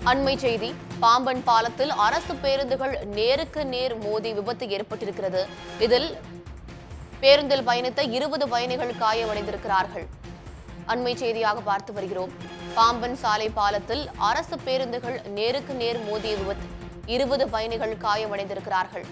அண்மை செய்தி பாம்பன் பாலத்தில் அரசு பேருந்துகள் நேருக்கு நேர் மோதி விபத்து ஏற்பட்டிருக்கிறது இதில் பேருந்தில் பயணித்த இருபது பயணிகள் காயமடைந்திருக்கிறார்கள் அண்மை செய்தியாக பார்த்து வருகிறோம் பாம்பன் சாலை பாலத்தில் அரசு பேருந்துகள் நேருக்கு நேர் மோதிய விபத்து இருபது பயணிகள் காயமடைந்திருக்கிறார்கள்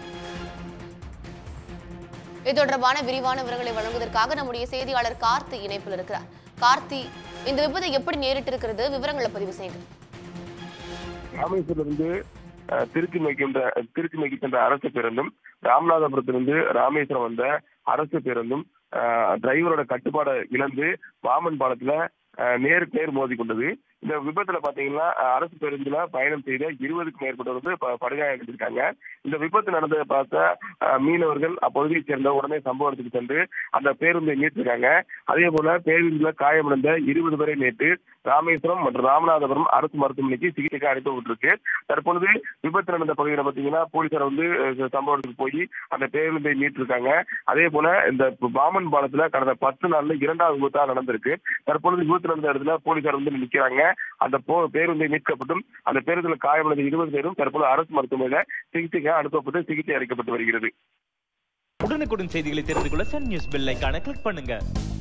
இது தொடர்பான விரிவான விவரங்களை வழங்குவதற்காக நம்முடைய செய்தியாளர் கார்த்தி இணைப்பில் இருக்கிறார் கார்த்தி இந்த விபத்து எப்படி நேரிட்டிருக்கிறது விவரங்களை பதிவு செய்யுங்க ராமேஸ்வரத்திலிருந்து அஹ், திருச்சி நோக்கின்ற திருச்சி நோக்கி சென்ற அரசு பேருந்தும் ராமநாதபுரத்திலிருந்து ராமேஸ்வரம் வந்த அரசு பேருந்தும் அஹ், டிரைவரோட கட்டுப்பாடை இழந்து பாமன் பாலத்துல அஹ், நேருக்கு நேர் மோதி கொண்டது இந்த விபத்துல பாத்தீங்கன்னா அஹ், அரசு பேருந்துல பயணம் செய்த இருபதுக்கும் மேற்பட்டவர் வந்து ப- படுகாயப்பட்டிருக்காங்க இந்த விபத்து நடந்ததை பார்த்த அஹ், மீனவர்கள் அப்பகுதியை சேர்ந்த உடனே சம்பவ இடத்துக்கு சென்று அந்த பேருந்தை மீட்டிருக்காங்க அதே போல பேருந்துல காயமடைந்த இருபது பேரை நேற்று ராமேஸ்வரம் மற்றும் ராமநாதபுரம் அரசு மருத்துவமனைக்கு சிகிச்சைக்கு அனுப்பப்பட்டிருக்கு தற்பொழுது விபத்து நடந்த பகுதியில பாத்தீங்கன்னா போலீசார் வந்து அஹ், சம்பவ இடத்துக்கு போய் அந்த பேருந்தை மீட்டிருக்காங்க அதே போல இந்த பாமன் பாலத்துல கடந்த பத்து நாள்ல இரண்டாவது விபத்தா நடந்திருக்கு தற்பொழுது விபத்து நடந்த இடத்துல போலீசார் வந்து நிக்கிறாங்க அந்த போ பேருந்தை மீட்கப்பட்டும் அந்த பேருந்துல காயமடைந்த இருபது பேரும் தற்போது அரசு மருத்துவமனையில சிகிச்சைக்கு அனுப்பப்பட்டு சிகிச்சை அளிக்கப்பட்டு வருகிறது உடனுக்குடன் செய்திகளை தெரிந்து கொள்ள சன் நியூஸ் பெல் ஐகானை கிளிக் பண்ணுங்க